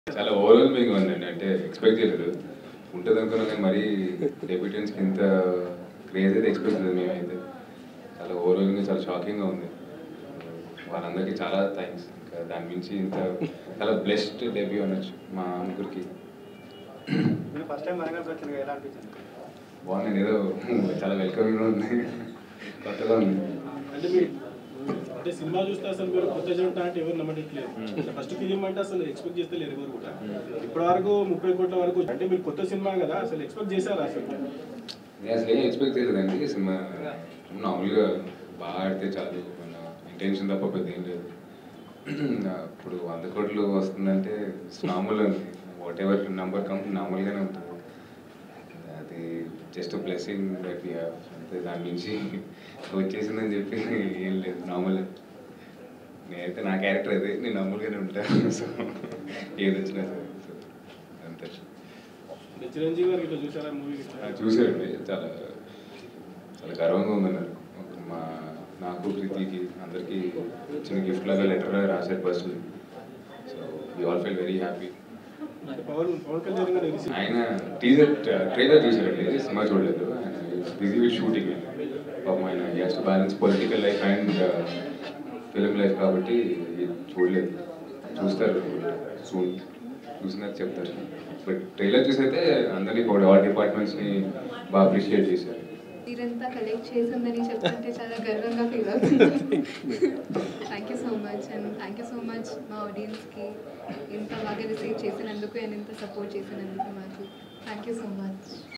చాలా ఓవర్వెల్మింగ్ ఉందండి అంటే ఎక్స్పెక్ట్ చేయలేదు ఉంటుంది అనుకున్నాం కానీ మరీ డెబ్యూటెన్స్కి ఇంత క్రేజ్ అయితే ఎక్స్పెక్ట్ చేయలేదు మేమైతే చాలా ఓవర్వెల్మింగ్ చాలా షాకింగ్గా ఉంది వాళ్ళందరికీ చాలా థ్యాంక్స్ ఇంకా దాని మించి ఇంత చాలా బ్లెస్డ్ డెబ్యూ అనొచ్చు మా ముగ్గురికి మీరు ఫస్ట్ టైం వరంగల్ వచ్చింది ఎలా అనిపించింది బాగుంది ఏదో చాలా వెల్కమింగ్గా ఉంది కొత్తగా ఉంది అంటే మీరు అంటే సినిమా చూస్తే అసలు మీరు కొత్త జంట అంటే ఎవరు నమ్మట్లేదు ఫస్ట్ ఫిలిం అంటే అసలు ఎక్స్పెక్ట్ చేస్తే లేరు ఎవరు కూడా ఇప్పటి వరకు ముప్పై కోట్ల వరకు అంటే మీరు కొత్త సినిమా కదా అసలు ఎక్స్పెక్ట్ చేశారా అసలు నేను అసలు ఏం ఎక్స్పెక్ట్ చేయలేదండి సినిమా మామూలుగా బాగా ఆడితే చాలు మన ఇంటెన్షన్ తప్ప పెద్ద ఏం లేదు ఇప్పుడు వంద కోట్లు వస్తుందంటే మామూలు వాట్ ఎవర్ నంబర్ కమ్ నార్మల్గానే ఉంటుంది అది just blessing that we have అంతే దాని నుంచి వచ్చేసిందని చెప్పి ఏం లేదు నార్మల్ నేనైతే నా క్యారెక్టర్ అదే నేను నార్మల్గానే ఉంటాను సో ఏది వచ్చినా సరే సో అంతే అంటే చిరంజీవి గారు ఇట్లా చూసారా మూవీ ఆ, చూశారండి చాలా చాలా గర్వంగా ఉంది నాకు మా నాకు ప్రీతికి అందరికీ చిన్న గిఫ్ట్ లాగా లెటర్ లాగా రాశారు personal so we all feel very happy అంటే పవన్ పవన్ కళ్యాణ్ గారు రిసీవ్ ఆయన టీజర్ ట్రైలర్ చూశారండి సినిమా చూడలేదు ఆయన బిజీ విత్ షూటింగ్ పాపం ఆయన has to balance political life and film life కాబట్టి ఇది చూడలేదు చూస్తారు సూన్ చూసినాక చెప్తారు బట్ ట్రైలర్ చూసైతే అందరినీ కూడా ఆల్ డిపార్ట్మెంట్స్ని బాగా అప్రిషియేట్ చేశారు మీరంతా కలెక్ట్ చేసిందని చెప్తుంటే చాలా గర్వంగా ఫీల్ అవుతుంది thank you so much and thank you so much మా ఆడియన్స్కి ఇంత బాగా రిసీవ్ చేసినందుకు అండ్ ఇంత సపోర్ట్ చేసినందుకు మాకు థ్యాంక్ యూ సో మచ్